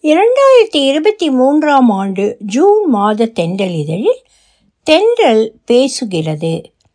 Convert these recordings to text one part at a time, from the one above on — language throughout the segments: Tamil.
இரண்டாயிரத்தி இருபத்தி மூன்றாம் ஆண்டு ஜூன் மாத தென்றல் இதழில் தென்றல் பேசுகிறது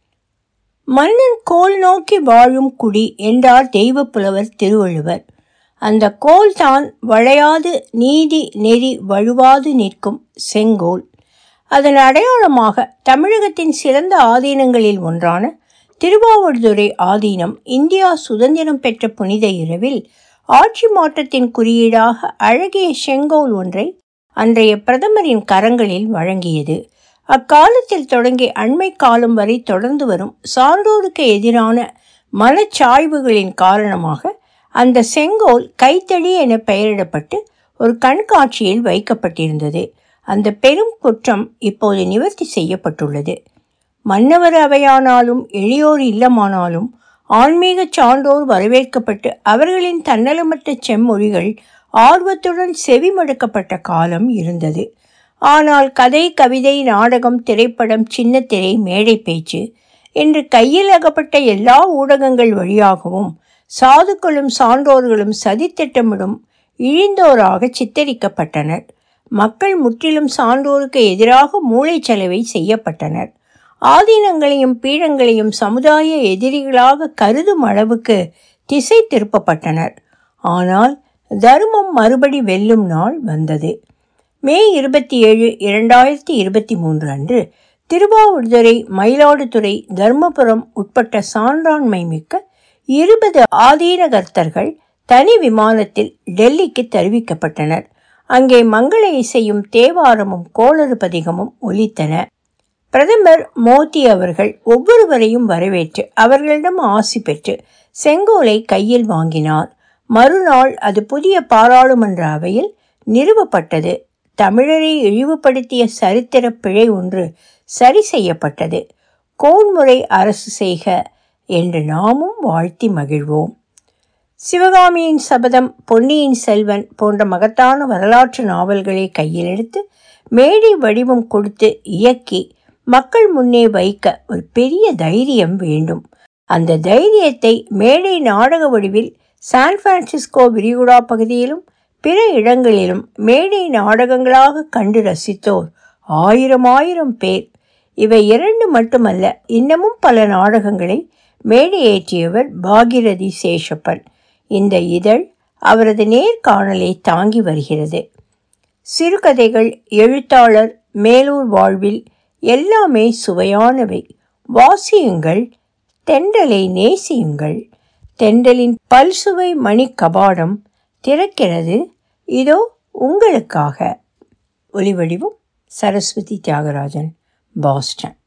மன்னன் கோல் நோக்கி வாழும் குடி என்றார் தெய்வப் புலவர் திருவள்ளுவர் அந்த கோல்தான் வளையாது நீதி நெறி வழுவாது நிற்கும் செங்கோல் அதன் அடையாளமாக தமிழகத்தின் சிறந்த ஆதீனங்களில் ஒன்றான திருவாவடுதுறை ஆதீனம் இந்தியா சுதந்திரம் பெற்ற புனித இரவில் ஆட்சி மாற்றத்தின் குறியீடாக அழகிய செங்கோல் ஒன்றை அன்றைய பிரதமரின் கரங்களில் வழங்கியது அக்காலத்தில் தொடங்கி அண்மை காலம் வரை தொடர்ந்து வரும் சான்றோருக்கு எதிரான மனச்சாய்வுகளின் காரணமாக அந்த செங்கோல் கைத்தடி என பெயரிடப்பட்டு ஒரு கண்காட்சியில் வைக்கப்பட்டிருந்தது அந்த பெரும் குற்றம் இப்போது நிவர்த்தி செய்யப்பட்டுள்ளது மன்னவர் அவையானாலும் எளியோர் இல்லமானாலும் ஆன்மீக சான்றோர் வரவேற்கப்பட்டு அவர்களின் தன்னலமற்ற செம்மொழிகள் ஆர்வத்துடன் செவிமடுக்கப்பட்ட காலம் இருந்தது ஆனால் கதை கவிதை நாடகம் திரைப்படம் சின்னத்திரை மேடை பேச்சு என்று கையில் அகப்பட்ட எல்லா ஊடகங்கள் வழியாகவும் சாதுக்களும் சான்றோர்களும் சதித்திட்டமிடும் இழிந்தோராக சித்தரிக்கப்பட்டனர் மக்கள் முற்றிலும் சான்றோருக்கு எதிராக மூளைச்சலவை செய்யப்பட்டனர் ஆதீனங்களையும் பீடங்களையும் சமுதாய எதிரிகளாக கருதும் அளவுக்கு திசை திருப்பப்பட்டனர் ஆனால் தர்மம் மறுபடி வெல்லும் நாள் வந்தது மே இருபத்தி ஏழு இரண்டாயிரத்தி இருபத்தி மூன்று அன்று திருவாவூர்துறை மயிலாடுதுறை தர்மபுரம் உட்பட்ட சான்றாண்மை மிக்க இருபது ஆதீனகர்த்தர்கள் தனி விமானத்தில் டெல்லிக்கு தெரிவிக்கப்பட்டனர் அங்கே மங்கள இசையும் தேவாரமும் கோளறு பதிகமும் ஒலித்தன பிரதமர் மோடி அவர்கள் ஒவ்வொருவரையும் வரவேற்று அவர்களிடம் ஆசி பெற்று செங்கோலை கையில் வாங்கினார் மறுநாள் அது புதிய பாராளுமன்ற அவையில் நிறுவப்பட்டது தமிழரை இழிவுபடுத்திய சரித்திர பிழை ஒன்று சரி செய்யப்பட்டது கோன்முறை அரசு செய்க என்று நாமும் வாழ்த்தி மகிழ்வோம் சிவகாமியின் சபதம் பொன்னியின் செல்வன் போன்ற மகத்தான வரலாற்று நாவல்களை கையில் எடுத்து மேடை வடிவம் கொடுத்து இயக்கி மக்கள் முன்னே வைக்க ஒரு பெரிய தைரியம் வேண்டும் அந்த தைரியத்தை மேடை நாடக வடிவில் சான் பிரான்சிஸ்கோ விரிகுடா பகுதியிலும் பிற இடங்களிலும் மேடை நாடகங்களாக கண்டு ரசித்தோர் ஆயிரம் ஆயிரம் பேர் இவை இரண்டு மட்டுமல்ல இன்னமும் பல நாடகங்களை மேடையேற்றியவர் பாகிரதி சேஷப்பன் இந்த இதழ் அவரது நேர்காணலை தாங்கி வருகிறது சிறுகதைகள் எழுத்தாளர் மேலூர் வாழ்வில் எல்லாமே சுவையானவை வாசியுங்கள் தென்றலை நேசியுங்கள் தென்றலின் பல்சுவை மணி கபாடம் திறக்கிறது இதோ உங்களுக்காக ஒலிவடிவம் சரஸ்வதி தியாகராஜன் பாஸ்டன்